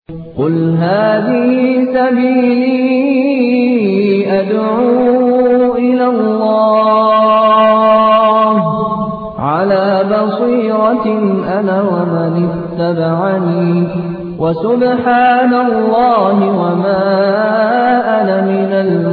قل هذه سبيلي أدعو إلى الله على بصيرة أنا ومن اتبعني وسبحان الله وما أنا من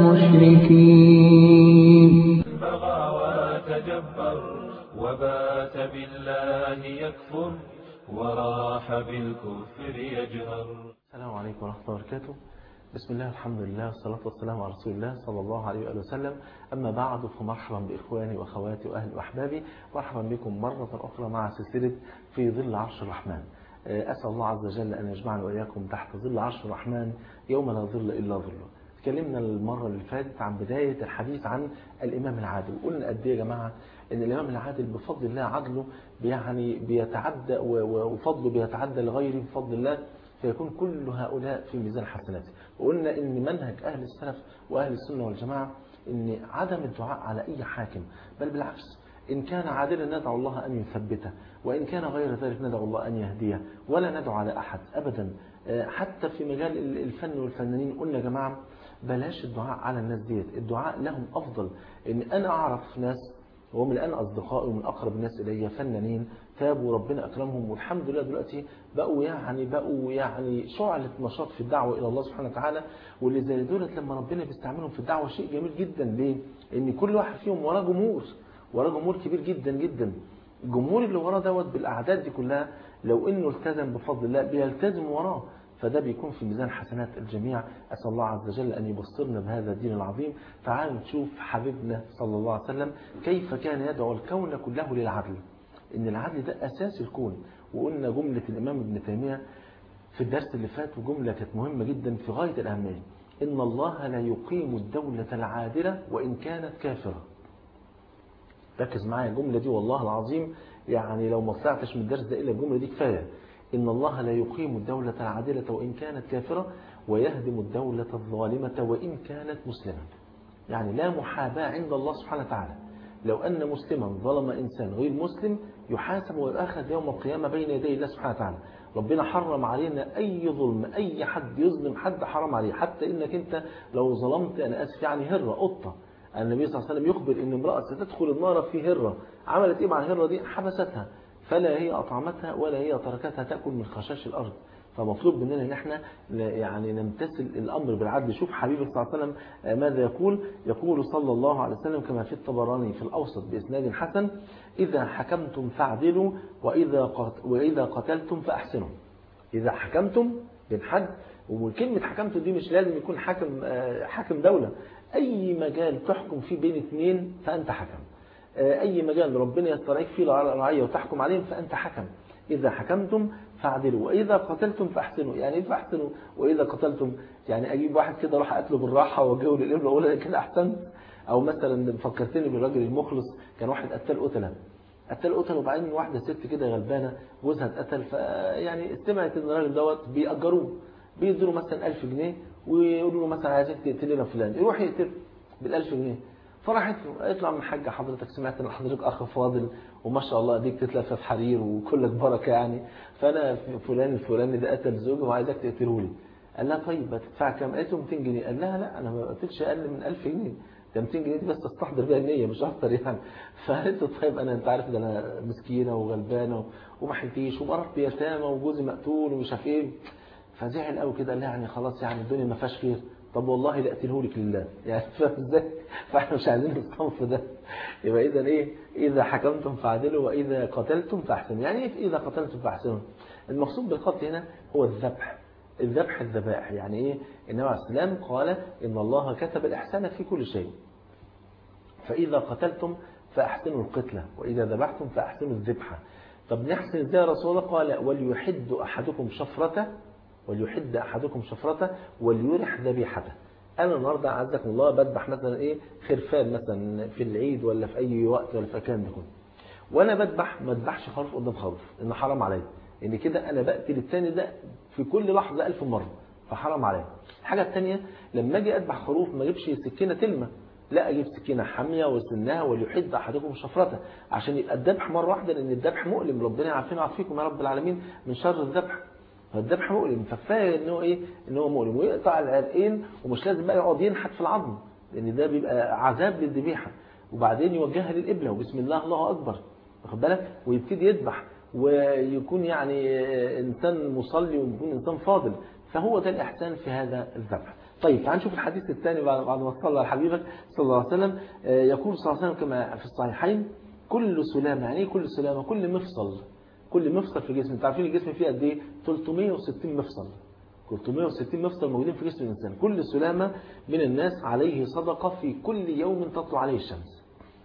المشركين بغى وتجبر وبات بالله يكفر وراح بالكفر يجهر السلام عليكم ورحمة الله وبركاته بسم الله الحمد لله والصلاة والسلام على رسول الله صلى الله عليه وآله وسلم أما بعد فمرحبا بإخواني وأخواتي وأهلي وأحبابي مرحبا بكم مرة أخرى مع سلسلة في ظل عرش الرحمن أسأل الله عز وجل أن يجمعنا وإياكم تحت ظل عرش الرحمن يوم لا ظل إلا ظله تكلمنا المرة اللي فاتت عن بداية الحديث عن الإمام العادل وقلنا قد إيه يا جماعة إن الإمام العادل بفضل الله عدله يعني بيتعدى وفضله بيتعدى لغيره بفضل الله فيكون كل هؤلاء في ميزان حسناته وقلنا ان منهج اهل السلف واهل السنه والجماعه ان عدم الدعاء على اي حاكم بل بالعكس إن كان عادلا ندعو الله أن يثبته وإن كان غير ذلك ندعو الله أن يهديه ولا ندعو على أحد أبدا حتى في مجال الفن والفنانين قلنا يا جماعة بلاش الدعاء على الناس ديت الدعاء لهم أفضل إن أنا أعرف ناس وهم الآن أصدقائي ومن أقرب الناس إلي فنانين تابوا وربنا أكرمهم والحمد لله دلوقتي بقوا يعني بقوا يعني شعلة نشاط في الدعوة إلى الله سبحانه وتعالى واللي زي دولت لما ربنا بيستعملهم في الدعوة شيء جميل جدا ليه؟ إن كل واحد فيهم وراه جمهور وراه جمهور كبير جدا جدا الجمهور اللي وراه دوت بالأعداد دي كلها لو إنه التزم بفضل الله بيلتزم وراه فده بيكون في ميزان حسنات الجميع أسأل الله عز وجل أن يبصرنا بهذا الدين العظيم تعالوا نشوف حبيبنا صلى الله عليه وسلم كيف كان يدعو الكون كله للعدل إن العدل ده أساس الكون وقلنا جملة الإمام ابن تيمية في الدرس اللي فات وجملة كانت مهمة جدا في غاية الأهمية إن الله لا يقيم الدولة العادلة وإن كانت كافرة ركز معايا الجملة دي والله العظيم يعني لو ما طلعتش من الدرس ده إلا الجملة دي كفاية إن الله لا يقيم الدولة العادلة وإن كانت كافرة ويهدم الدولة الظالمة وإن كانت مسلمة يعني لا محاباة عند الله سبحانه وتعالى لو أن مسلما ظلم إنسان غير مسلم يحاسب ويؤخذ يوم القيامة بين يدي الله سبحانه وتعالى ربنا حرم علينا أي ظلم أي حد يظلم حد حرام عليه حتى إنك أنت لو ظلمت أنا أسف يعني هرة قطة النبي صلى الله عليه وسلم يخبر إن امرأة ستدخل النار في هرة عملت إيه مع الهرة دي حبستها فلا هي أطعمتها ولا هي تركتها تأكل من خشاش الأرض فمطلوب مننا ان احنا يعني نمتثل الامر بالعدل شوف حبيبي صلى الله عليه وسلم ماذا يقول يقول صلى الله عليه وسلم كما في الطبراني في الاوسط باسناد حسن اذا حكمتم فاعدلوا واذا واذا قتلتم فاحسنوا اذا حكمتم بين حد وكلمه حكمتم دي مش لازم يكون حاكم حاكم دوله اي مجال تحكم فيه بين اثنين فانت حكم اي مجال ربنا يسترعيك فيه رعيه وتحكم عليهم فانت حكم إذا حكمتم فاعدلوا وإذا قتلتم فاحسنوا يعني إيه فاحسنوا وإذا قتلتم يعني أجيب واحد كده أروح أقتله بالراحة وأجاوب للإبن وأقول أنا كده أحسنت أو مثلا فكرتني بالراجل المخلص كان واحد قتل قتلة قتل قتل وبعدين واحدة ست كده غلبانة جوزها اتقتل فيعني استمعت إن الراجل دوت بيأجروه بيدوا مثلا 1000 جنيه ويقولوا له مثلا عايزين تقتل لنا فلان يروح يقتل بال 1000 جنيه فراحت له قالت له عم الحاج حضرتك سمعت ان حضرتك اخ فاضل وما شاء الله ديك تتلف في حرير وكلك بركه يعني فانا فلان الفلاني ده قتل زوجي وعايزك تقتله لي قال لها طيب هتدفع كام قالت له 200 جنيه قال لها لا انا ما قلتلش اقل من 1000 جنيه ده 200 جنيه دي بس استحضر بيها النيه مش اكتر يعني فقالت له طيب انا انت عارف ده انا مسكينه وغلبانه وما حلتيش ومرات بيتامى وجوزي مقتول ومش عارف ايه فزعل قوي كده قال لها يعني خلاص يعني الدنيا ما فيهاش خير طب والله لا اقتله لك لله يعني فاهم ازاي فاحنا مش عايزين الصنف ده يبقى اذا ايه اذا حكمتم فعدلوا واذا قتلتم فاحسنوا يعني ايه اذا قتلتم فاحسنوا المقصود بالقتل هنا هو الذبح الذبح الذبائح يعني ايه النبي عليه السلام قال ان الله كتب الاحسان في كل شيء فاذا قتلتم فاحسنوا القتله واذا ذبحتم فاحسنوا الذبحه طب نحسن ازاي يا رسول الله قال وليحد احدكم شفرته وليحد أحدكم شفرته وليرح ذبيحته أنا النهاردة عزكم الله بذبح مثلا إيه خرفان مثلا في العيد ولا في أي وقت ولا في مكان يكون وأنا بذبح ما اذبحش خروف قدام خروف إن حرام عليا إن كده أنا بقتل الثاني ده في كل لحظة ألف مرة فحرام عليا الحاجة الثانية لما أجي أذبح خروف ما أجيبش سكينة تلمة لا أجيب سكينة حامية وسنها وليحد أحدكم شفرته عشان يبقى الذبح مرة واحدة لأن الذبح مؤلم ربنا يعافينا ويعافيكم يا رب العالمين من شر الذبح فالذبح مؤلم فكفايه ان هو ايه ان هو مؤلم ويقطع العرقين ومش لازم بقى يقعد ينحت في العظم لان ده بيبقى عذاب للذبيحه وبعدين يوجهها للقبله وبسم الله الله اكبر واخد بالك ويبتدي يذبح ويكون يعني انسان مصلي ويكون انسان فاضل فهو ده الاحسان في هذا الذبح طيب تعال نشوف الحديث الثاني بعد بعد ما صلى على حبيبك صلى الله عليه وسلم آه، يقول صلى الله عليه وسلم كما في الصحيحين كل سلامه يعني ايه كل سلامه كل مفصل كل مفصل في الجسم انتوا عارفين الجسم فيه قد ايه 360 مفصل 360 مفصل موجودين في جسم الانسان كل سلامه من الناس عليه صدقه في كل يوم تطلع عليه الشمس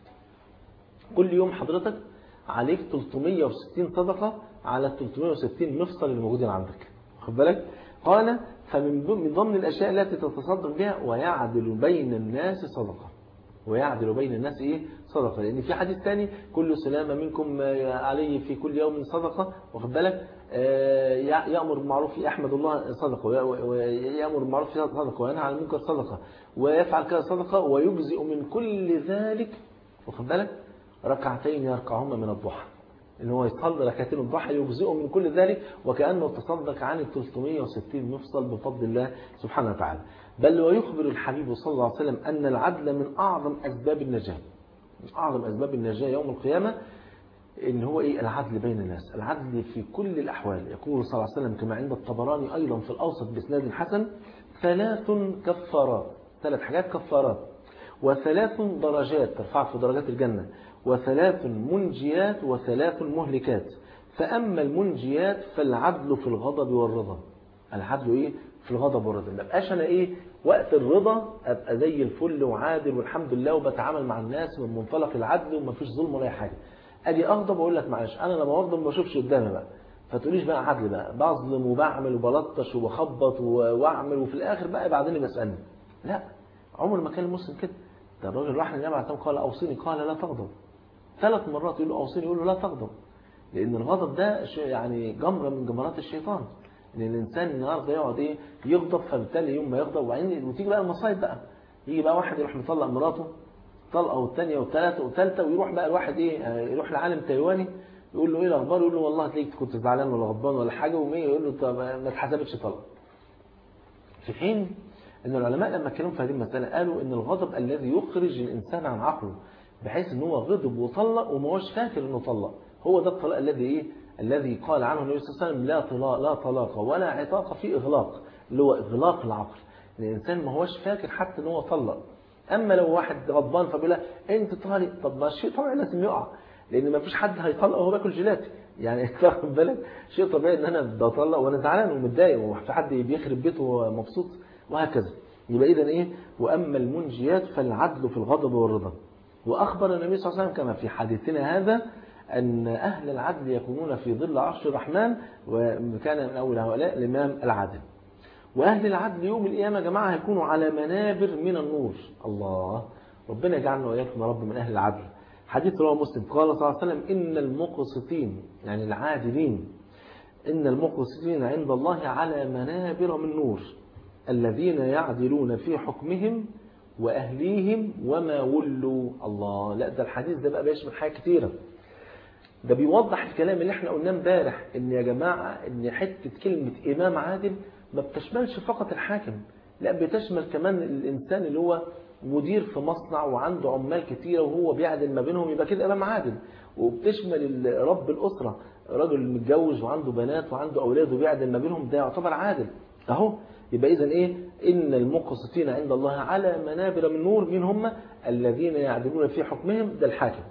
كل يوم حضرتك عليك 360 صدقة على ال 360 مفصل اللي موجودين عندك واخد بالك قال فمن ضمن- من ضمن الأشياء التي تتصدق بها ويعدل بين الناس صدقة ويعدل بين الناس ايه صدقه لان في حديث ثاني كل سلامه منكم آه، عليه في كل يوم صدقه واخد بالك آه، يع- يامر بالمعروف يحمد الله صدقه وي- ويامر بالمعروف صدقه وينهى عن المنكر صدقه ويفعل كذا صدقه ويجزئ من كل ذلك واخد بالك ركعتين يركعهما من الضحى ان هو يصلي ركعتين الضحى يجزئه من كل ذلك وكانه تصدق عن ال 360 مفصل بفضل الله سبحانه وتعالى بل ويخبر الحبيب صلى الله عليه وسلم ان العدل من اعظم اسباب النجاه من اعظم اسباب النجاه يوم القيامه ان هو ايه العدل بين الناس العدل في كل الاحوال يقول صلى الله عليه وسلم كما عند الطبراني ايضا في الاوسط باسناد حسن ثلاث كفارات ثلاث حاجات كفارات وثلاث درجات ترفعك في درجات الجنة وثلاث منجيات وثلاث مهلكات فأما المنجيات فالعدل في الغضب والرضا العدل إيه؟ في الغضب والرضا ما بقاش أنا إيه وقت الرضا أبقى زي الفل وعادل والحمد لله وبتعامل مع الناس من منطلق العدل ومفيش ظلم ولا أي حاجة أجي أغضب وأقول لك معلش أنا لما أغضب ما بشوفش قدامي بقى فتقوليش بقى عدل بقى بظلم وبعمل وبلطش وبخبط و- واعمل وفي الاخر بقى بعدين بسالني لا عمر ما كان المسلم كده ده الراجل راح للنبي عليه الصلاه والسلام قال اوصيني قال لا تغضب ثلاث مرات يقول له اوصيني يقول له لا تغضب لان الغضب ده شيء يعني جمره من جمرات الشيطان ان الانسان النهارده يقعد ايه يغضب فبالتالي يوم ما يغضب وبعدين وتيجي بقى المصايب بقى يجي بقى واحد يروح مطلق مراته طلقه والثانيه والثالثه والثالثه ويروح بقى الواحد ايه آه، يروح لعالم تايواني يقول له ايه الاخبار يقول له والله تلاقيك كنت زعلان ولا غضبان ولا حاجه ومية يقول له طب ما اتحسبتش طلقه في حين ان العلماء لما اتكلموا في هذه المساله قالوا ان الغضب الذي يخرج الانسان عن عقله بحيث ان هو غضب وطلق وما هوش فاكر انه طلق هو ده الطلاق الذي ايه الذي قال عنه النبي صلى الله عليه وسلم لا طلاق لا طلاق ولا عتاق في اغلاق اللي هو اغلاق العقل الانسان ما هوش فاكر حتى ان هو طلق اما لو واحد غضبان فبيقول لها انت طالق طب ما شيء طبيعي لازم يقع لان ما فيش حد هيطلق وهو باكل جيلاتي يعني واخد بالك شيء طبيعي ان انا بطلق وانا زعلان ومتضايق وفي حد بيخرب بيته وهو مبسوط وهكذا يبقى اذا ايه واما المنجيات فالعدل في الغضب والرضا واخبر النبي صلى الله عليه وسلم كما في حديثنا هذا ان اهل العدل يكونون في ظل عرش الرحمن وكان من اول هؤلاء الامام العادل واهل العدل يوم القيامه يا جماعه هيكونوا على منابر من النور الله ربنا يجعلنا واياكم يا رب من اهل العدل حديث رواه مسلم قال صلى الله عليه وسلم ان المقسطين يعني العادلين ان المقسطين عند الله على منابر من نور الذين يعدلون في حكمهم واهليهم وما ولوا الله لا ده الحديث ده بقى بيشمل حاجات كتيره ده بيوضح الكلام اللي احنا قلناه امبارح ان يا جماعه ان حته كلمه امام عادل ما بتشملش فقط الحاكم لا بتشمل كمان الانسان اللي هو مدير في مصنع وعنده عمال كتيره وهو بيعدل ما بينهم يبقى كده امام عادل وبتشمل ال- رب الاسره راجل متجوز وعنده بنات وعنده اولاد وبيعدل ما بينهم ده يعتبر عادل اهو يبقى اذا ايه ان المقسطين عند الله على منابر من نور مين هم الذين يعدلون في حكمهم ده الحاكم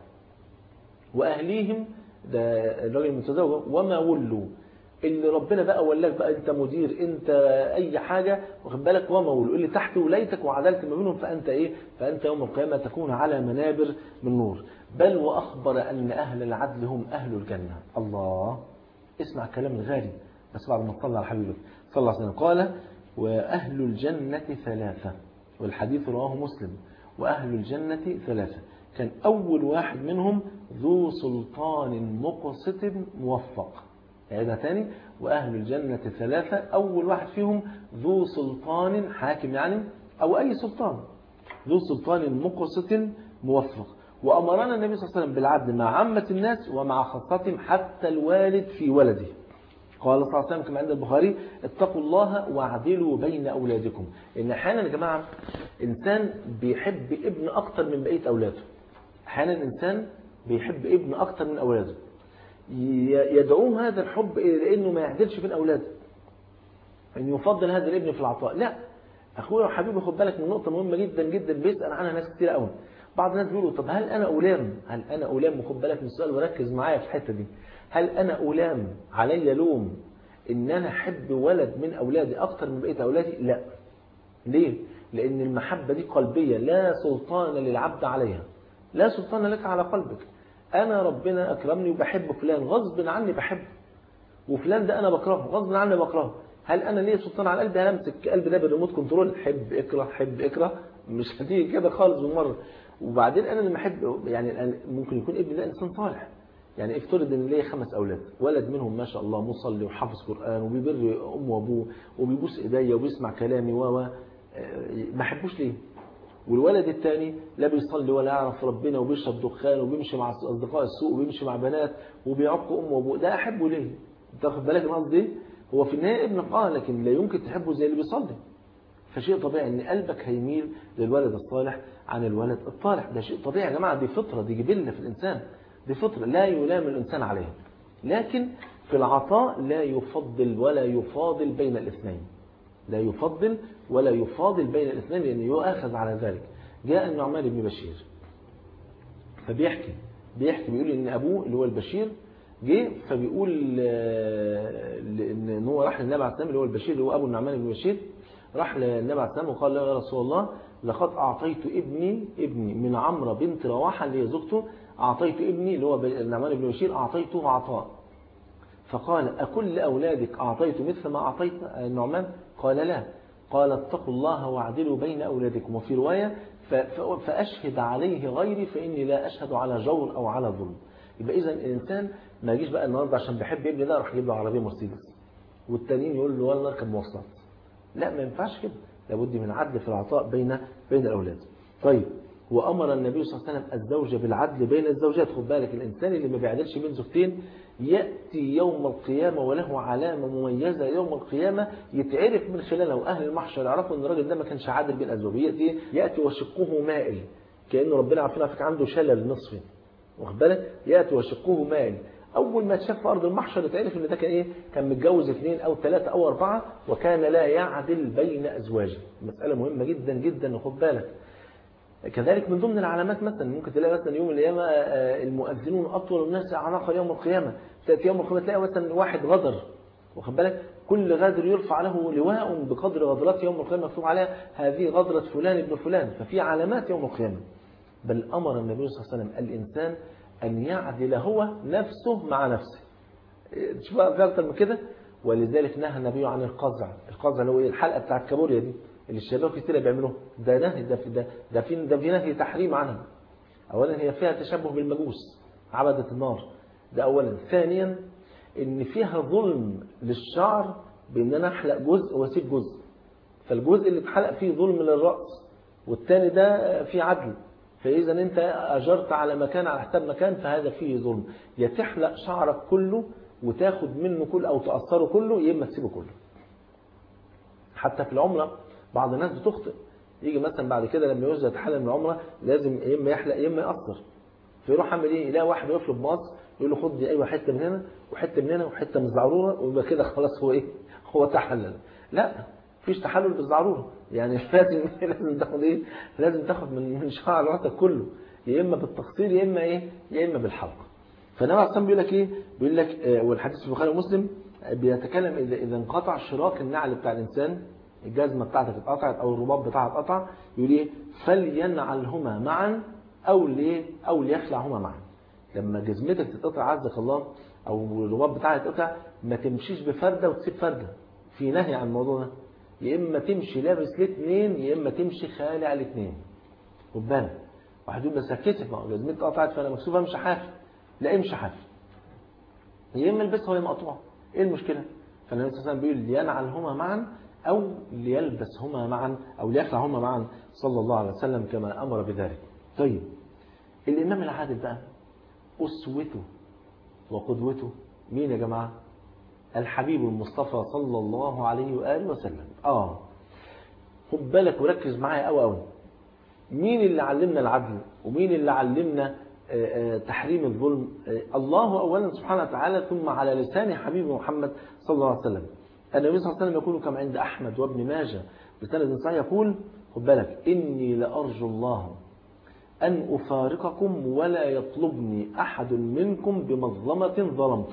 واهليهم ده الراجل المتزوج وما ولوا اللي ربنا بقى ولاك بقى انت مدير انت اي حاجه واخد بالك وما ولوا اللي تحت ولايتك وعدلت ما بينهم فانت ايه فانت يوم القيامه تكون على منابر من نور بل واخبر ان اهل العدل هم اهل الجنه الله اسمع الكلام الغالي بس بعد ما تصلى على حبيبك صلى الله عليه وسلم قال واهل الجنه ثلاثه والحديث رواه مسلم واهل الجنه ثلاثه كان اول واحد منهم ذو سلطان مقسط موفق عيدها تاني وأهل الجنة ثلاثة أول واحد فيهم ذو سلطان حاكم يعني أو أي سلطان ذو سلطان مقسط موفق وأمرنا النبي صلى الله عليه وسلم بالعدل مع عامة الناس ومع خاصتهم حتى الوالد في ولده قال صلى الله عليه وسلم كما عند البخاري اتقوا الله واعدلوا بين أولادكم إن أحيانا يا جماعة إنسان بيحب ابن أكتر من بقية أولاده أحيانا الإنسان بيحب ابن أكتر من أولاده ي- يدعوه هذا الحب إلى أنه ما يعدلش بين أولاده أن يفضل هذا الابن في العطاء لا أخويا وحبيبي خد بالك من نقطة مهمة جدا جدا بيسأل عنها ناس كتير قوي بعض الناس بيقولوا طب هل أنا ألام هل أنا ألام وخد بالك من السؤال وركز معايا في الحتة دي هل أنا ألام علي لوم إن أنا أحب ولد من أولادي أكتر من بقية أولادي لا ليه؟ لأن المحبة دي قلبية لا سلطان للعبد عليها لا سلطان لك على قلبك أنا ربنا أكرمني وبحب فلان غصب عني بحبه وفلان ده أنا بكرهه غصب عني بكرهه هل أنا ليه سلطان على قلبي هل أمسك قلبي ده بالريموت كنترول حب اكره حب اكره مش هتيجي كده خالص بالمرة وبعدين أنا لما أحب يعني الآن ممكن يكون ابني ده إنسان صالح يعني افترض ان ليا خمس اولاد ولد منهم ما شاء الله مصلي وحافظ قران وبيبر امه وابوه وبيبوس ايديا وبيسمع كلامي و و- ما احبوش ليه والولد الثاني لا بيصلي ولا يعرف ربنا وبيشرب دخان وبيمشي مع اصدقاء السوق وبيمشي مع بنات وبيعق امه وابوه ده احبه ليه انت واخد بالك من قصدي إيه؟ هو في النهايه ابنك اه لكن لا يمكن تحبه زي اللي بيصلي فشيء طبيعي ان قلبك هيميل للولد الصالح عن الولد الطالح ده شيء طبيعي يا جماعه دي فطره دي جبله في الانسان دي فطره لا يلام الانسان عليها لكن في العطاء لا يفضل ولا يفاضل بين الاثنين لا يفضل ولا يفاضل بين الاثنين لأنه يؤاخذ على ذلك جاء النعمان بن بشير فبيحكي بيحكي بيقول ان ابوه اللي هو البشير جه فبيقول آه، ان هو راح للنبي عليه السلام اللي هو البشير اللي هو ابو النعمان بن بشير راح للنبي عليه السلام وقال له يا رسول الله لقد اعطيت ابني ابني من عمرو بنت رواحه اللي هي زوجته اعطيت ابني اللي هو النعمان بن بشير اعطيته عطاء فقال أكل أولادك أعطيت مثل ما أعطيت النعمان قال لا قال اتقوا الله واعدلوا بين أولادكم وفي رواية ف- ف- فأشهد عليه غيري فإني لا أشهد على جور أو على ظلم يبقى إذا الإنسان ما يجيش بقى النهارده عشان بيحب ابني ده راح يجيب له عربية مرسيدس والتانيين يقول له ولا نركب مواصلات لا ما ينفعش كده لابد من عدل في العطاء بين بين الأولاد طيب وأمر النبي صلى الله عليه وسلم الزوج بالعدل بين الزوجات خد بالك الإنسان اللي ما بيعدلش بين زوجتين يأتي يوم القيامة وله علامة مميزة يوم القيامة يتعرف من خلالها وأهل المحشر يعرفوا أن الراجل ده ما كانش عادل بين أزواجه يأتي, يأتي وشقه مائل كأنه ربنا عارفين عارفك عنده شلل نصفي واخد بالك يأتي وشقه مائل أول ما تشاف في أرض المحشر يتعرف أن ده كان إيه كان متجوز اثنين أو ثلاثة أو أربعة وكان لا يعدل بين أزواجه مسألة مهمة جدا جدا خد بالك كذلك من ضمن العلامات مثلا ممكن تلاقي مثلا يوم القيامة آه، المؤذنون أطول الناس أعناقا يوم القيامة تأتي يوم القيامة تلاقي مثلا واحد غدر واخد بالك كل غادر يرفع له لواء بقدر غدرات يوم القيامة مكتوب عليها هذه غدرة فلان ابن فلان ففي علامات يوم القيامة بل أمر النبي صلى الله عليه وسلم الإنسان أن يعدل هو نفسه مع نفسه إيه، تشوف بقى في أكتر من كده ولذلك نهى النبي عن القزع القزع اللي هو إيه؟ الحلقة بتاع الكابوريا دي اللي الشباب كتير بيعملوها ده نهي ده في ده ده في ده في نهي تحريم عنها اولا هي فيها تشبه بالمجوس عبدة النار ده اولا ثانيا ان فيها ظلم للشعر بان انا احلق جزء واسيب جزء فالجزء اللي اتحلق فيه ظلم للراس والتاني ده فيه عدل فاذا انت اجرت على مكان على حساب مكان فهذا فيه ظلم يا تحلق شعرك كله وتاخد منه كله او تقصره كله يا اما تسيبه كله حتى في العمره بعض الناس بتخطئ يجي مثلا بعد كده لما يوزع يتحلل من العمره لازم يا اما يحلق يا اما يقصر فيروح عامل ايه يلاقي واحد واقف له بمصر يقول له خد دي ايوه حته من هنا وحته من هنا وحته من الزعروره ويبقى كده خلاص هو ايه هو تحلل لا مفيش تحلل بالزعروره يعني لازم لازم تاخد ايه لازم تاخد من من شعر راسك كله يا اما بالتقصير يا اما ايه يا اما بالحلق فالنبي عليه الصلاه بيقول لك ايه بيقول لك آه، والحديث في البخاري ومسلم آه، بيتكلم اذا اذا انقطع شراك النعل بتاع الانسان الجزمه بتاعتك اتقطعت او الرباط بتاعها اتقطع يقول ايه فلينعلهما معا او ليه او ليخلعهما معا لما جزمتك تتقطع عزك الله او الرباط بتاعها يتقطع ما تمشيش بفرده وتسيب فرده في نهي عن الموضوع ده يا اما تمشي لابس الاثنين يا اما تمشي خالع الاثنين خد بالك واحد يقول بس هتكسف ما هو جزمتي اتقطعت فانا مكسوف امشي حافي لا امشي حافي يا اما البسها وهي مقطوعه ايه المشكله فالنبي صلى الله عليه وسلم بيقول لينعلهما معا او ليلبسهما معا او ليخلعهما معا صلى الله عليه وسلم كما امر بذلك طيب الامام العادل بقى اسوته وقدوته مين يا جماعه الحبيب المصطفى صلى الله عليه وآله وسلم آه خد بالك وركز معايا قوي قوي مين اللي علمنا العدل ومين اللي علمنا آه، آه، تحريم الظلم آه، الله أولا سبحانه وتعالى ثم على لسان حبيب محمد صلى الله عليه وسلم النبي صلى الله عليه وسلم يقول كما عند أحمد وابن ماجه بسند صحيح يقول خد بالك إني لأرجو الله أن أفارقكم ولا يطلبني أحد منكم بمظلمة ظلمته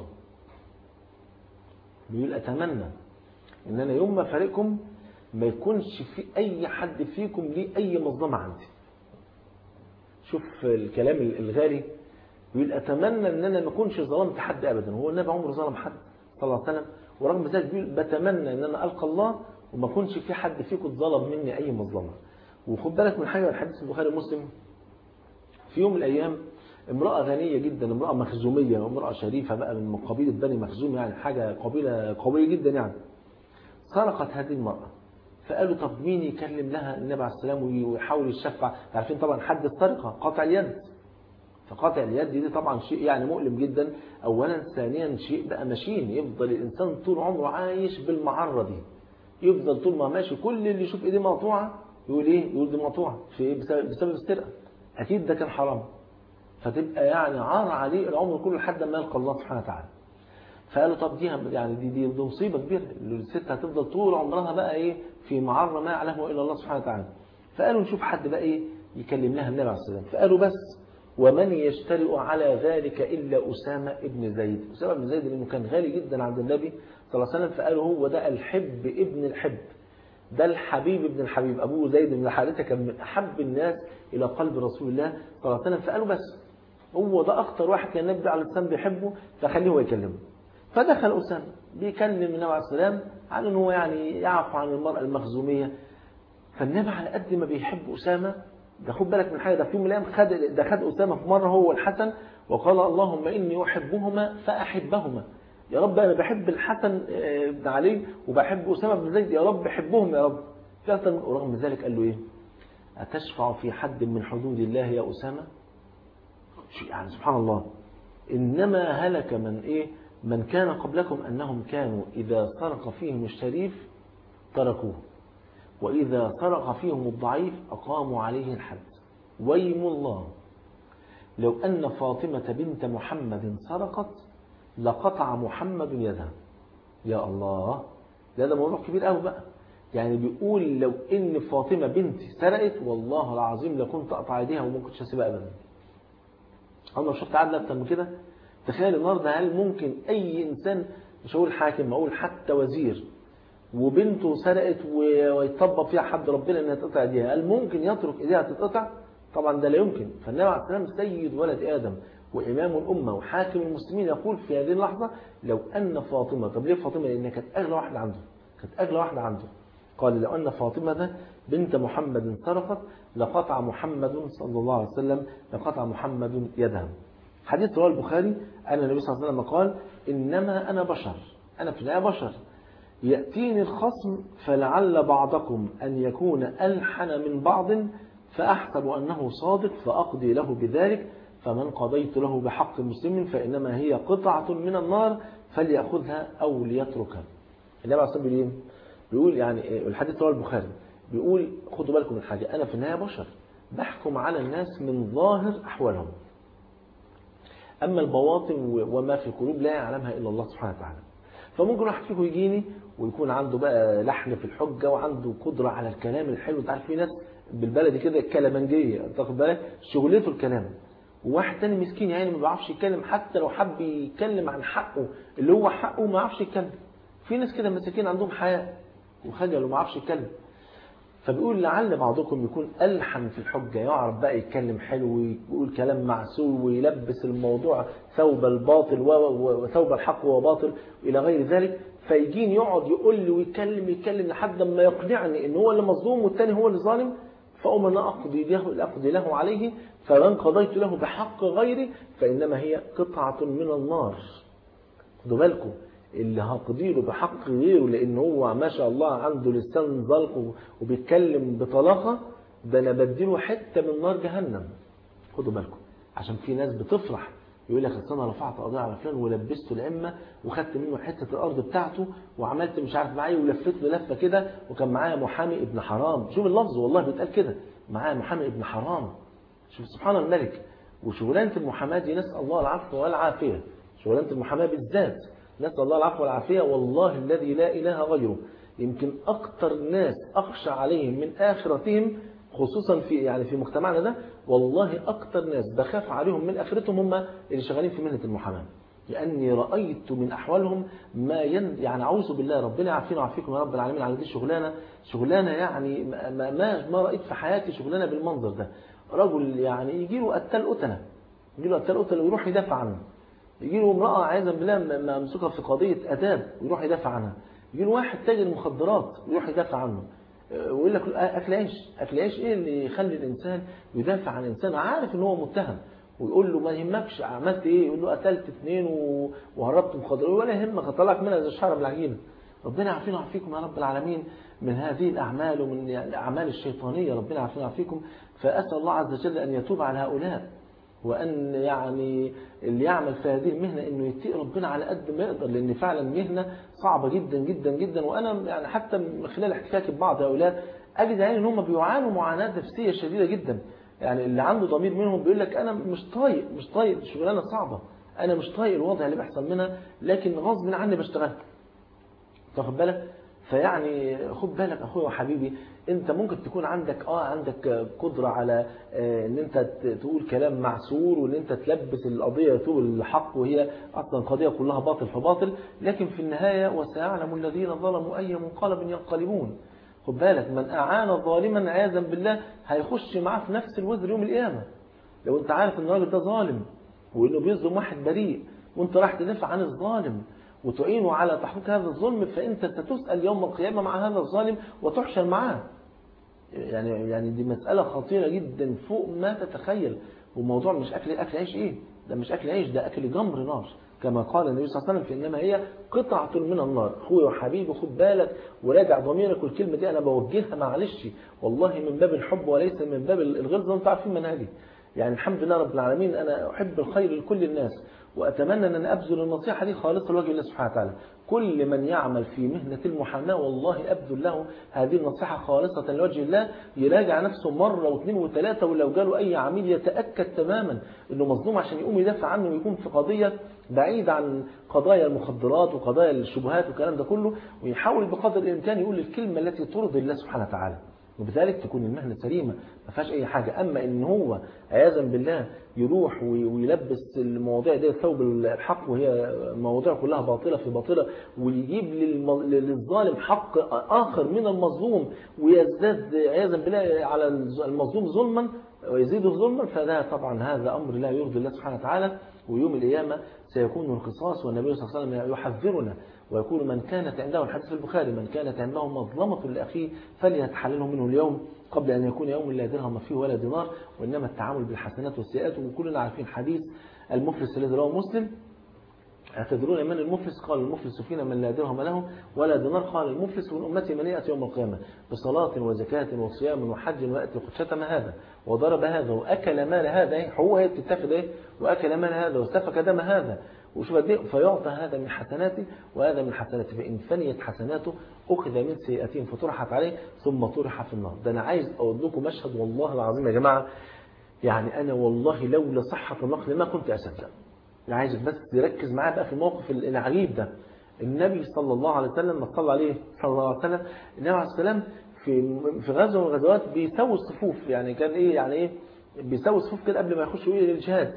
بيقول أتمنى إن أنا يوم ما أفارقكم ما يكونش في أي حد فيكم ليه أي مظلمة عندي شوف الكلام الغالي بيقول أتمنى إن أنا ما أكونش ظلمت حد أبدا هو النبي عمره ظلم حد صلى الله عليه وسلم ورغم ذلك بيقول بتمنى إن أنا ألقى الله وما أكونش في حد فيكم اتظلم مني أي مظلمة وخد بالك من حاجة الحديث البخاري ومسلم في يوم من الأيام امرأة غنية جدا امرأة مخزومية امرأة شريفة بقى من قبيلة بني مخزوم يعني حاجة قبيلة قوية جدا يعني سرقت هذه المرأة فقالوا طب مين يكلم لها النبي عليه السلام ويحاول يشفع عارفين طبعا حد السرقة قطع اليد فقطع اليد دي طبعا شيء يعني مؤلم جدا اولا ثانيا شيء بقى ماشين يفضل الانسان طول عمره عايش بالمعرة دي يفضل طول ما ماشي كل اللي يشوف ايديه مقطوعة يقول ايه يقول دي مقطوعة في إيه؟ بسبب, بسبب السرقة اكيد ده كان حرام فتبقى يعني عار عليه العمر كله لحد ما يلقى الله سبحانه وتعالى فقالوا طب دي يعني دي دي, دي مصيبه كبيره الست هتفضل طول عمرها بقى ايه في معرة ما يعلمه الا الله سبحانه وتعالى فقالوا نشوف حد بقى ايه يكلم لها النبي عليه الصلاه والسلام فقالوا بس ومن يجترئ على ذلك الا اسامه ابن زيد اسامه بن زيد لانه كان غالي جدا عند النبي صلى الله عليه وسلم فقالوا هو ده الحب ابن الحب ده الحبيب ابن الحبيب ابوه زيد بن حارثه كان من احب الناس الى قلب رسول الله صلى الله عليه وسلم فقالوا بس هو ده اكتر واحد كان النبي عليه السلام بيحبه فخليه هو يكلمه فدخل أسامة بيكلم النبي عليه السلام على أنه يعني يعفو عن المرأة المخزومية فالنبي على قد ما بيحب أسامة ده خد بالك من حاجة ده في يوم من الأيام خد ده خد أسامة في مرة هو والحسن وقال اللهم إني أحبهما فأحبهما يا رب أنا بحب الحسن بن علي وبحب أسامة بن زيد يا رب حبهم يا رب فعلا ورغم ذلك قال له إيه أتشفع في حد من حدود الله يا أسامة يعني سبحان الله إنما هلك من إيه من كان قبلكم أنهم كانوا إذا سرق فيهم الشريف تركوه وإذا سرق فيهم الضعيف أقاموا عليه الحد ويم الله لو أن فاطمة بنت محمد سرقت لقطع محمد يدها يا الله ده ده موضوع كبير قوي بقى يعني بيقول لو ان فاطمة بنتي سرقت والله العظيم لكنت اقطع يديها وما كنتش هسيبها ابدا انا شفت عدل اكتر من كده تخيل النهارده هل ممكن اي انسان مش هقول حاكم اقول حتى وزير وبنته سرقت ويطبق فيها حد ربنا انها تقطع ايديها هل ممكن يترك ايديها تتقطع طبعا ده لا يمكن فالنبي عليه السلام سيد ولد ادم وامام الامه وحاكم المسلمين يقول في هذه اللحظه لو ان فاطمه طب ليه فاطمه لان كانت اغلى واحده عنده كانت اغلى واحده عنده قال لو ان فاطمه بنت محمد سرقت لقطع محمد صلى الله عليه وسلم لقطع محمد يدها حديث رواه البخاري أن النبي صلى الله عليه وسلم قال إنما أنا بشر أنا في النهاية بشر يأتيني الخصم فلعل بعضكم أن يكون ألحن من بعض فأحسب أنه صادق فأقضي له بذلك فمن قضيت له بحق مسلم فإنما هي قطعة من النار فليأخذها أو ليتركها النبي عليه الصلاة والسلام بيقول يعني الحديث رواه البخاري بيقول خدوا بالكم من حاجة أنا في النهاية بشر بحكم على الناس من ظاهر أحوالهم أما البواطن وما في القلوب لا يعلمها إلا الله سبحانه وتعالى فممكن واحد فيكم يجيني ويكون عنده بقى لحن في الحجة وعنده قدرة على الكلام الحلو انت عارف في ناس بالبلدي كده الكلامنجية تاخد بالك شغلته الكلام وواحد تاني مسكين يعني ما بيعرفش يتكلم حتى لو حب يتكلم عن حقه اللي هو حقه ما يعرفش يتكلم في ناس كده مساكين عندهم حياء وخجل وما يعرفش يتكلم فبيقول لعل بعضكم يكون ألحن في الحجة يعرف بقى يتكلم حلو ويقول كلام معسول ويلبس الموضوع ثوب الباطل وثوب الحق وباطل إلى غير ذلك فيجين يقعد يقول لي ويتكلم يتكلم لحد ما يقنعني ان هو اللي مظلوم والتاني هو اللي ظالم فأم أنا أقضي له, أقضي له عليه فمن قضيت له بحق غيري فإنما هي قطعة من النار خدوا بالكم اللي هقضي له بحق غيره لان هو ما شاء الله عنده لسان ظلق وبيتكلم بطلاقه ده انا بديله حته من نار جهنم خدوا بالكم عشان في ناس بتفرح يقول لك أصل انا رفعت قضيه على فلان ولبسته العمه وخدت منه حته الارض بتاعته وعملت مش عارف معاه ولفت له لفه كده وكان معايا محامي ابن حرام شوف اللفظ والله بيتقال كده معايا محامي ابن حرام شوف سبحان الملك وشغلانه المحاماه دي نسال الله العفو والعافيه شغلانه المحاماه بالذات نسال الله العفو والعافيه والله الذي لا اله غيره يمكن اكثر الناس اخشى عليهم من اخرتهم خصوصا في يعني في مجتمعنا ده والله اكثر ناس بخاف عليهم من اخرتهم هم اللي شغالين في مهنه المحاماه لاني رايت من احوالهم ما ين يعني اعوذ بالله ربنا يعافينا ويعافيكم يا رب العالمين على دي شغلانه شغلانه يعني ما ما ما رايت في حياتي شغلانه بالمنظر ده رجل يعني يجي له قتال قتله يجي له قتال قتله ويروح يدافع عنه يجي له امراه عايزا بالله ممسوكه في قضيه اداب ويروح يدافع عنها يجي له واحد تاجر مخدرات ويروح يدافع عنه ويقول لك اكل عيش اكل عيش ايه اللي يخلي الانسان يدافع عن انسان عارف ان هو متهم ويقول له ما يهمكش عملت ايه يقول له قتلت اثنين وهربت مخدرات ولا يهمك اطلعك منها زي الشعر بالعجينه ربنا يعافينا ويعافيكم يا رب العالمين من هذه الاعمال ومن الاعمال الشيطانيه ربنا يعافينا ويعافيكم فاسال الله عز وجل ان يتوب على هؤلاء وأن يعني اللي يعمل في هذه المهنة إنه يتقي ربنا على قد ما يقدر لأن فعلا مهنة صعبة جدا جدا جدا وأنا يعني حتى من خلال احتكاكي ببعض هؤلاء أجد يعني إن هم بيعانوا معاناة نفسية شديدة جدا يعني اللي عنده ضمير منهم بيقول لك أنا مش طايق مش طايق شغلانة صعبة أنا مش طايق الوضع اللي بيحصل منها لكن غصب عني بشتغلها تاخد بالك فيعني خد بالك اخويا وحبيبي انت ممكن تكون عندك اه عندك قدرة على آه ان انت تقول كلام معسور وان انت تلبس القضية طول الحق وهي اصلا قضية كلها باطل فباطل لكن في النهاية وسيعلم الذين ظلموا اي منقلب ينقلبون خد بالك من اعان ظالما عياذا بالله هيخش معاه في نفس الوزر يوم القيامة لو انت عارف ان الراجل ده ظالم وانه بيظلم واحد بريء وانت راح تدافع عن الظالم وتعينه على تحقيق هذا الظلم فأنت ستسأل يوم القيامة مع هذا الظالم وتحشر معاه يعني يعني دي مسألة خطيرة جدا فوق ما تتخيل وموضوع مش أكل أكل عيش إيه ده مش أكل عيش ده أكل جمر نار كما قال النبي صلى الله عليه وسلم فإنما هي قطعة من النار أخوي وحبيبي خد بالك وراجع ضميرك والكلمة دي أنا بوجهها معلش والله من باب الحب وليس من باب الغلظة أنتوا عارفين منهجي يعني الحمد لله رب العالمين أنا أحب الخير لكل الناس وأتمنى أن أنا أبذل النصيحة دي خالصة لوجه الله سبحانه وتعالى كل من يعمل في مهنة المحاماة والله أبذل له هذه النصيحة خالصة لوجه الله يراجع نفسه مرة واثنين وثلاثة ولو جاله أي عميل يتأكد تماما أنه مظلوم عشان يقوم يدافع عنه ويكون في قضية بعيدة عن قضايا المخدرات وقضايا الشبهات والكلام ده كله ويحاول بقدر الإمكان يقول الكلمة التي ترضي الله سبحانه وتعالى وبذلك تكون المهنة سليمة ما فيهاش أي حاجة أما إن هو عياذا بالله يروح ويلبس المواضيع دي ثوب الحق وهي مواضيع كلها باطلة في باطلة ويجيب للظالم حق آخر من المظلوم ويزداد عياذا بالله على المظلوم ظلما ويزيده ظلما فده طبعا هذا أمر لا يرضي الله سبحانه وتعالى ويوم القيامة سيكون القصاص والنبي صلى الله عليه وسلم يحذرنا ويقول من كانت عنده الحديث البخاري من كانت عنده مظلمة لأخيه فليتحلله منه اليوم قبل أن يكون يوم لا درهم فيه ولا دينار وإنما التعامل بالحسنات والسيئات وكلنا عارفين حديث المفلس الذي رواه مسلم أتدرون من المفلس قال المفلس فينا من لا درهم له ولا دينار قال المفلس من أمتي من يأتي يوم القيامة بصلاة وزكاة وصيام وحج ويأتي قد شتم هذا وضرب هذا وأكل مال هذا هو هي بتتاخد ايه وأكل مال هذا واستفك دم هذا وشوف قد ايه فيعطى هذا من حسناته وهذا من حسناته فإن فنيت حسناته أخذ من سيئاتهم فطرحت عليه ثم طرح في النار ده أنا عايز أقول لكم مشهد والله العظيم يا جماعة يعني أنا والله لولا صحة النقل ما كنت أصدق أنا عايزك بس تركز معايا بقى في الموقف العجيب ده النبي صلى الله عليه وسلم ما صلى عليه صلى الله عليه وسلم النبي عليه السلام في في غزوه من الغزوات بيسوي الصفوف يعني كان ايه يعني ايه بيسوي الصفوف كده قبل ما يخشوا ايه الجهاد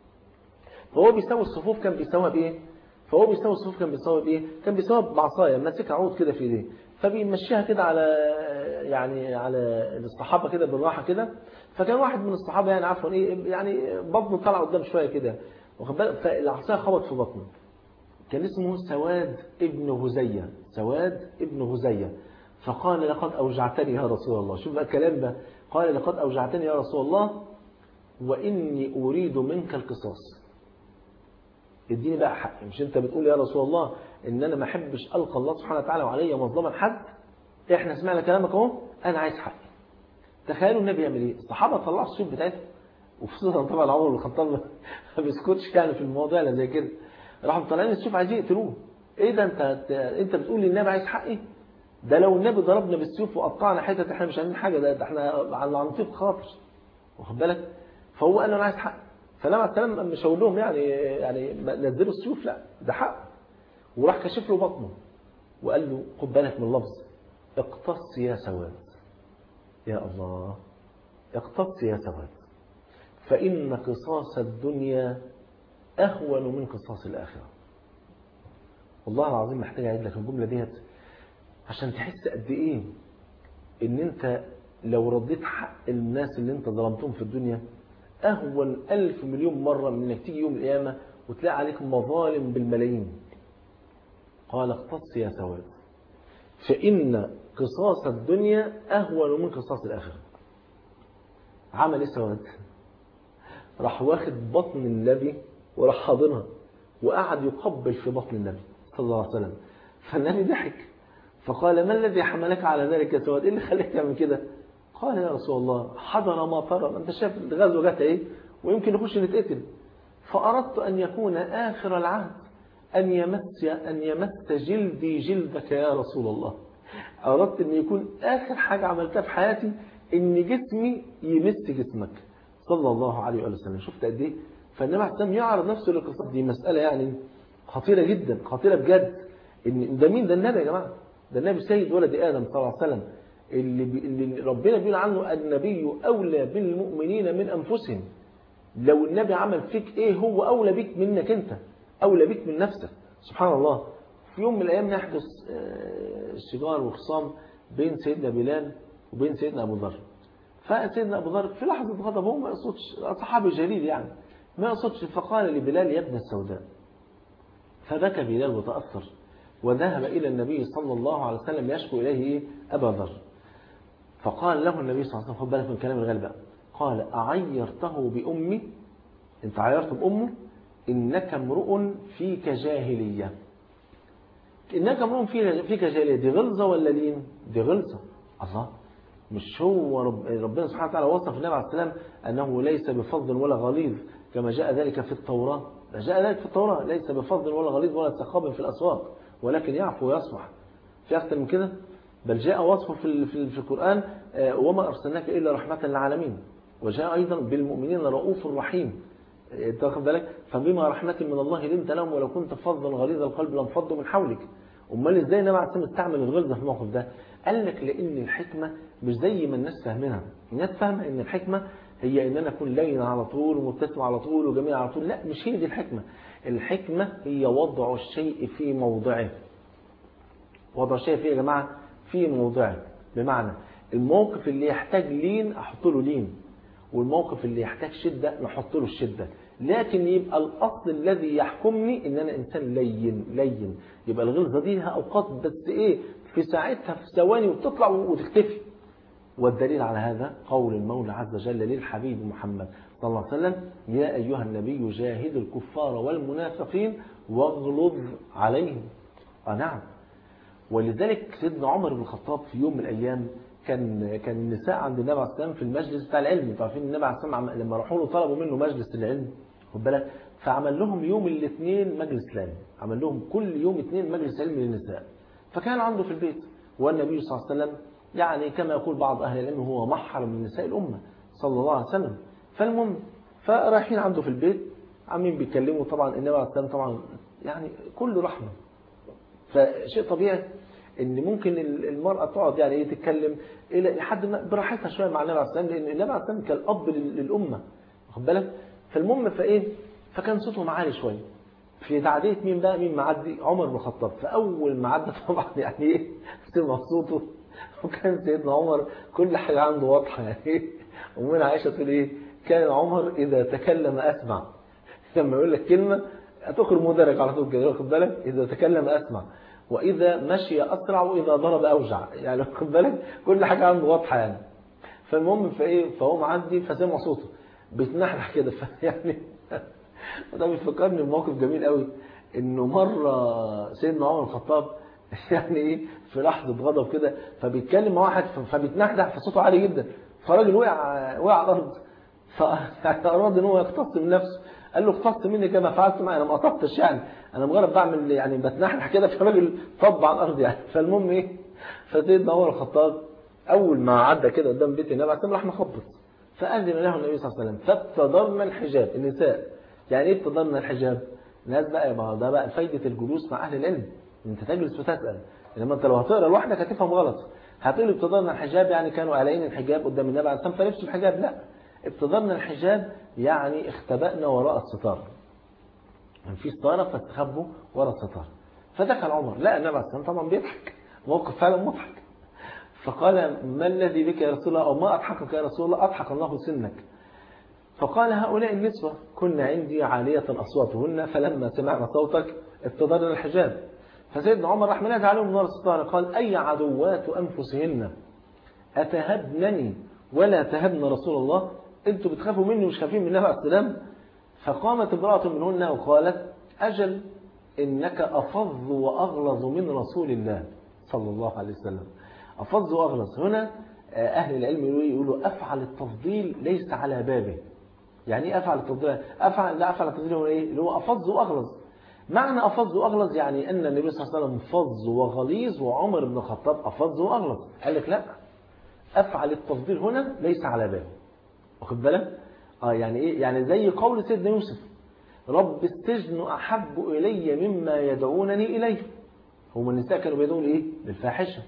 فهو بيسوي الصفوف كان بيسويها بايه فهو بيسوي الصفوف كان بيسويها بايه كان بيسويها بعصايه ماسكها عود كده في ايديه فبيمشيها كده على يعني على الصحابه كده بالراحه كده فكان واحد من الصحابه يعني عفوا ايه يعني بطنه طلع قدام شويه كده واخد بالك فالعصايه خبط في بطنه كان اسمه سواد ابن هزية سواد ابن هزية فقال لقد أوجعتني يا رسول الله شوف بقى الكلام ده قال لقد أوجعتني يا رسول الله وإني أريد منك القصاص اديني بقى حقي مش انت بتقول يا رسول الله ان انا ما احبش القى الله سبحانه وتعالى وعليا مظلما حد احنا سمعنا كلامك اهو انا عايز حقي تخيلوا النبي يعمل ايه الصحابه طلعوا السيوف بتاعتهم وخصوصا طبعا عمر بن الخطاب ما بيسكتش يعني في المواضيع اللي زي كده راحوا طالعين السيوف عايزين يقتلوه ايه ده انت انت بتقول للنبي عايز حقي ده لو النبي ضربنا بالسيوف وقطعنا حتت احنا مش عاملين حاجه ده, ده احنا على نطيب خاطر واخد بالك فهو قال له انا عايز حق فلما السلام مش هقول لهم يعني يعني نزلوا السيوف لا ده حق وراح كشف له بطنه وقال له خد بالك من اللفظ اقتص يا سواد يا الله اقتص يا سواد فإن قصاص الدنيا أهون من قصاص الآخرة والله العظيم محتاج أعيد لك الجملة ديت عشان تحس قد إيه إن أنت لو رديت حق الناس اللي أنت ظلمتهم في الدنيا أهون ألف مليون مرة من إنك تيجي يوم القيامة وتلاقي عليك مظالم بالملايين قال اقتص يا سواد فإن قصاص الدنيا أهون من قصاص الآخرة عمل إيه سواد راح واخد بطن النبي وراح حاضنها وقعد يقبل في بطن النبي صلى الله عليه وسلم فالنبي ضحك فقال ما الذي حملك على ذلك يا سواد ايه اللي خليك تعمل كده قال يا رسول الله حضر ما ترى انت شايف الغزوه جت ايه ويمكن نخش نتقتل فاردت ان يكون اخر العهد ان يمس ان يمس جلدي جلدك يا رسول الله اردت ان يكون اخر حاجه عملتها في حياتي ان جسمي يمس جسمك صلى الله عليه وآله وسلم شفت قد ايه فالنبي عليه السلام يعرض نفسه للقصص دي مسألة يعني خطيرة جدا خطيرة بجد ان ده مين ده النبي يا جماعة ده النبي سيد ولد آدم صلى الله عليه وسلم اللي, بي اللي ربنا بيقول عنه النبي أولى بالمؤمنين من أنفسهم لو النبي عمل فيك ايه هو أولى بيك منك انت أولى بيك من نفسك سبحان الله في يوم من الأيام يحدث شجار وخصام بين سيدنا بلال وبين سيدنا أبو ذر فسيدنا أبو ذر في لحظة غضب هو ما يقصدش صحابي جليل يعني ما يقصدش فقال لبلال يا ابن السوداء فبكى بلال وتأثر وذهب إلى النبي صلى الله عليه وسلم يشكو إليه إيه؟ أبا ذر فقال له النبي صلى الله عليه وسلم خد بالك من كلام الغالب بقى قال أعيرته بأمي أنت عيرته بأمه إنك امرؤ فيك جاهلية إنك امرؤ فيك جاهلية دي غلظة ولا لين دي غلظة الله مش هو رب ربنا سبحانه وتعالى وصف النبي عليه السلام أنه ليس بفظ ولا غليظ كما جاء ذلك في التوراة جاء ذلك في التوراة ليس بفظ ولا غليظ ولا سخاب في الأسواق ولكن يعفو ويصفح في أكثر من كده بل جاء وصفه في في في القرآن وما أرسلناك إلا رحمة للعالمين وجاء أيضا بالمؤمنين رؤوف رحيم انت واخد بالك فبما رحمة من الله لنت لهم ولو كنت فظا غليظ القلب لانفضوا من حولك امال ازاي النبي عليه الصلاه استعمل الغلظه في الموقف ده قال لك لان الحكمه مش زي ما الناس فاهمينها الناس فاهمه ان الحكمه هي ان انا اكون لين على طول ومبتسم على طول وجميل على طول لا مش هي دي الحكمه الحكمه هي وضع الشيء في موضعه وضع الشيء فيه يا جماعه في موضعه بمعنى الموقف اللي يحتاج لين احط له لين والموقف اللي يحتاج شده نحط له الشده لكن يبقى الأصل الذي يحكمني إن أنا إنسان لين لين يبقى الغلظة دي لها أوقات بس إيه في ساعتها في ثواني وتطلع وتختفي والدليل على هذا قول المولى عز وجل للحبيب محمد صلى الله عليه وسلم يا أيها النبي جاهد الكفار والمنافقين واغلظ عليهم آه نعم ولذلك سيدنا عمر بن الخطاب في يوم من الأيام كان كان النساء عند النبي عليه السلام في المجلس بتاع العلم انتوا عارفين النبي عليه السلام لما راحوا له طلبوا منه مجلس العلم خد بالك فعمل لهم يوم الاثنين مجلس علم عمل لهم كل يوم اثنين مجلس علم للنساء فكان عنده في البيت والنبي صلى الله عليه وسلم يعني كما يقول بعض اهل العلم هو محرم من نساء الامه صلى الله عليه وسلم فالمهم فرايحين عنده في البيت عاملين بيتكلموا طبعا النبي عليه السلام طبعا يعني كله رحمه فشيء طبيعي ان ممكن المرأة تقعد يعني ايه تتكلم الى لحد ما براحتها شوية مع النبي عليه الصلاة والسلام لان النبي عليه الصلاة والسلام كالاب للامة واخد بالك فالمهم فايه فكان صوتهم عالي شوية في تعدية مين بقى مين معدي عمر بن الخطاب فاول ما عدى طبعا يعني ايه سمع صوته وكان سيدنا عمر كل حاجة عنده واضحة يعني ايه ومن عائشة تقول ايه كان عمر اذا تكلم اسمع لما يقول لك كلمة هتخرج مدرج على طول كده واخد بالك اذا تكلم اسمع وإذا مشي أسرع وإذا ضرب أوجع يعني خد بالك كل حاجة عنده واضحة يعني فالمهم فإيه فهو معدي فسمع صوته بيتنحنح كده فيعني وده بيفكرني بموقف جميل قوي إنه مرة سيدنا عمر الخطاب يعني إيه في لحظة غضب كده فبيتكلم مع واحد فبيتنحنح فصوته عالي جدا فالراجل وقع وقع على الأرض فأراد إن هو يقتص من نفسه قال له اختص مني كما فعلت معي انا ما قطعتش يعني انا مجرد بعمل يعني بتنحنح كده فالراجل طب على الارض يعني فالمهم ايه فسيدنا عمر الخطاب اول ما عدى كده قدام بيت النبي عليه الصلاه والسلام راح مخبط فاذن له النبي صلى الله عليه وسلم فابتدرنا الحجاب النساء يعني ايه ابتدرنا الحجاب الناس بقى يبقى ده بقى فايده الجلوس مع اهل العلم انت تجلس وتسال انما انت لو هتقرا لوحدك هتفهم غلط هتقول ابتدرنا الحجاب يعني كانوا قالعين الحجاب قدام النبي عليه الصلاه والسلام فلبسوا الحجاب لا ابتدرنا الحجاب يعني اختبأنا وراء الستار كان في ستاره فاستخبوا وراء الستار فدخل عمر لقى النبي عليه الصلاه والسلام طبعا بيضحك موقف فعلا مضحك فقال ما الذي بك يا رسول الله أو ما أضحكك يا رسول الله أضحك الله سنك فقال هؤلاء النسوة كن عندي عالية أصواتهن فلما سمعنا صوتك ابتدرنا الحجاب فسيدنا عمر راح منادى عليهم من الستارة قال أي عدوات أنفسهن أتهبنني ولا تهبن رسول الله أنتوا بتخافوا مني ومش خايفين من النبي عليه السلام فقامت امرأة منهن وقالت أجل إنك أفظ وأغلظ من رسول الله صلى الله عليه وسلم أفظ وأغلظ هنا أهل العلم يقولوا أفعل التفضيل ليس على بابه يعني ايه أفعل التفضيل أفعل لا أفعل التفضيل هو إيه اللي هو أفظ وأغلظ معنى أفظ وأغلظ يعني أن النبي صلى الله عليه وسلم فظ وغليظ وعمر بن الخطاب أفظ وأغلظ قال لك لا أفعل التفضيل هنا ليس على بابه واخد بالك اه يعني ايه يعني زي قول سيدنا يوسف رب السجن احب الي مما يدعونني اليه هم النساء كانوا بيدعون ايه للفاحشه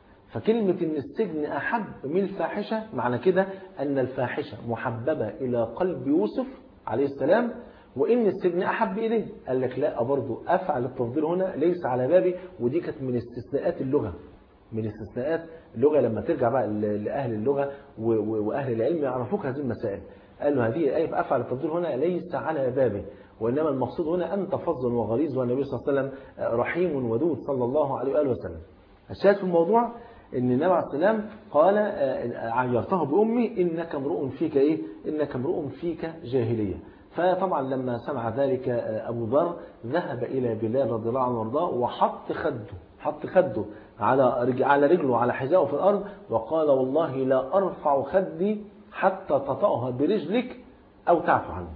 فكلمة ان السجن احب من الفاحشة معنى كده ان الفاحشة محببة الى قلب يوسف عليه السلام وان السجن احب اليه قال لك لا برضه افعل التفضيل هنا ليس على بابي ودي كانت من استثناءات اللغة من استثناءات اللغة لما ترجع بقى لأهل اللغة وأهل العلم يعرفوك هذه المسائل قالوا هذه الآية أفعل التفضيل هنا ليس على بابه وإنما المقصود هنا أنت فظ وغليظ والنبي صلى الله عليه وسلم رحيم ودود صلى الله عليه وآله وسلم الشاهد في الموضوع ان النبي عليه السلام قال عيرته بأمي إنك امرؤ فيك إيه إنك امرؤ فيك جاهلية فطبعا لما سمع ذلك أبو ذر ذهب إلى بلال رضي الله عنه وارضاه وحط خده حط خده على رجل على رجله على حذائه في الأرض وقال والله لا أرفع خدي حتى تطأها برجلك أو تعفو عنه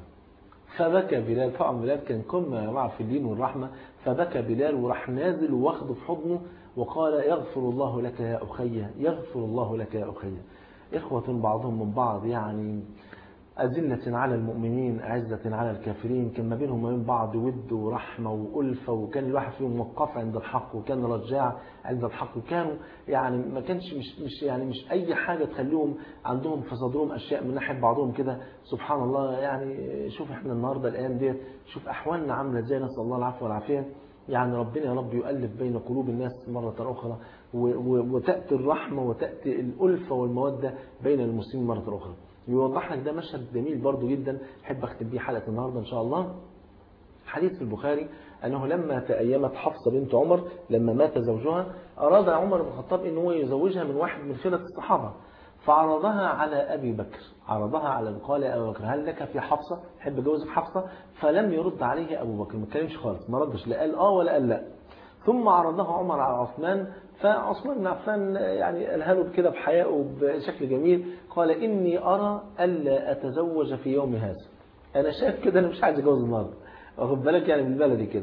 فبكى بلال طبعا بلال كان قمة يا جماعة في الدين والرحمة فبكى بلال وراح نازل واخده في حضنه وقال يغفر الله لك يا أخي يغفر الله لك يا أخي إخوة بعضهم من بعض يعني أذلة على المؤمنين أعزة على الكافرين كان ما بينهم وبين بعض ود ورحمة وألفة وكان الواحد فيهم موقف عند الحق وكان رجاع عند الحق وكانوا يعني ما كانش مش مش يعني مش أي حاجة تخليهم عندهم في صدرهم أشياء من ناحية بعضهم كده سبحان الله يعني شوف احنا النهاردة الأيام ديت شوف أحوالنا عاملة ازاي نسأل الله العفو والعافية يعني ربنا يا رب يؤلف بين قلوب الناس مرة أخرى وتأتي الرحمة وتأتي الألفة والمودة بين المسلمين مرة أخرى يوضح لك ده مشهد جميل برضو جدا احب اختم بيه حلقه النهارده ان شاء الله حديث في البخاري انه لما تأيمت حفصه بنت عمر لما مات زوجها اراد عمر بن الخطاب ان هو يزوجها من واحد من خيره الصحابه فعرضها على ابي بكر عرضها على قال يا ابو بكر هل لك في حفصه تحب جوزك حفصه فلم يرد عليه ابو بكر ما اتكلمش خالص ما ردش لا قال اه ولا قال لا ثم عرضها عمر على عثمان فعثمان بن عفان يعني قالها له كده بحياء بشكل جميل قال إني أرى ألا أتزوج في يوم هذا أنا شايف كده أنا مش عايز أتجوز النهارده واخد بالك يعني من بلدي كده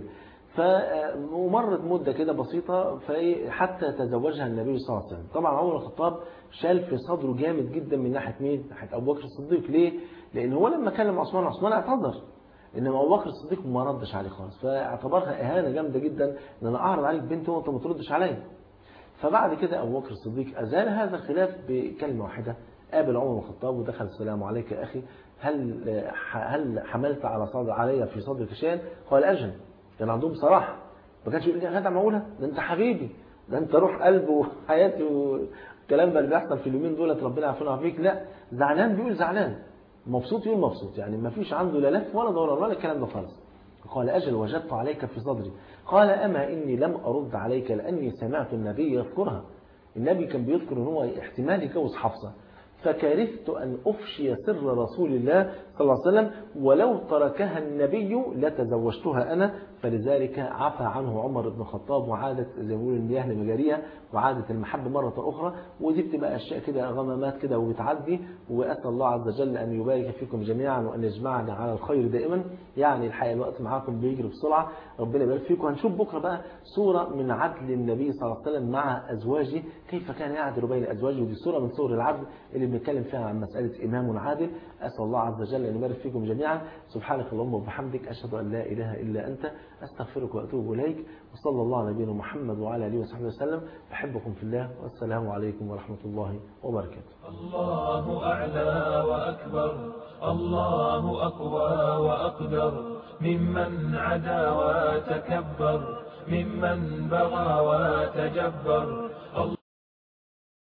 فمرت مدة كده بسيطة حتى تزوجها النبي صلى الله عليه وسلم طبعا عمر الخطاب شال في صدره جامد جدا من ناحية مين؟ ناحية أبو بكر الصديق ليه؟ لأن هو لما كلم عثمان عثمان اعتذر انما ابو بكر الصديق ما ردش عليه خالص فاعتبرها اهانه جامده جدا ان انا اعرض عليك بنت وانت ما تردش عليا فبعد كده ابو بكر الصديق ازال هذا الخلاف بكلمه واحده قابل عمر بن الخطاب ودخل السلام عليك يا اخي هل هل حملت على صدر علي في صدرك شيئا؟ قال اجل كان عندهم صراحه ما كانش يقول لي يا جدع معقوله ده انت حبيبي ده انت روح قلبي وحياتي والكلام ده اللي بيحصل في اليومين دولت ربنا يعافينا ويعافيك لا زعلان بيقول زعلان مبسوط يقول مبسوط يعني ما فيش عنده لا لف ولا دوران ولا الكلام ده خالص قال أجل وجدت عليك في صدري قال أما إني لم أرد عليك لأني سمعت النبي يذكرها النبي كان بيذكر ان هو احتمال يجوز حفصة فكرهت أن أفشي سر رسول الله صلى الله عليه وسلم ولو تركها النبي لتزوجتها أنا فلذلك عفى عنه عمر بن الخطاب وعادت زي ما بيقولوا المياه لمجاريها وعادت المحبة مرة أخرى ودي بتبقى أشياء كده غمامات كده وبتعدي وأسأل الله عز وجل أن يبارك فيكم جميعا وأن يجمعنا على الخير دائما يعني الحقيقة الوقت معاكم بيجري بسرعة ربنا يبارك فيكم هنشوف بكرة بقى صورة من عدل النبي صلى الله عليه وسلم مع أزواجه كيف كان يعدل بين أزواجه ودي صورة من صور العدل اللي بنتكلم فيها عن مسألة إمام عادل أسأل الله عز وجل أن يبارك فيكم جميعا سبحانك اللهم وبحمدك أشهد أن لا إله إلا أنت أستغفرك وأتوب إليك وصلى الله على نبينا محمد وعلى آله وصحبه وسلم بحبكم في الله والسلام عليكم ورحمة الله وبركاته الله أعلى وأكبر الله أقوى وأقدر ممن عدا وتكبر ممن بغى وتجبر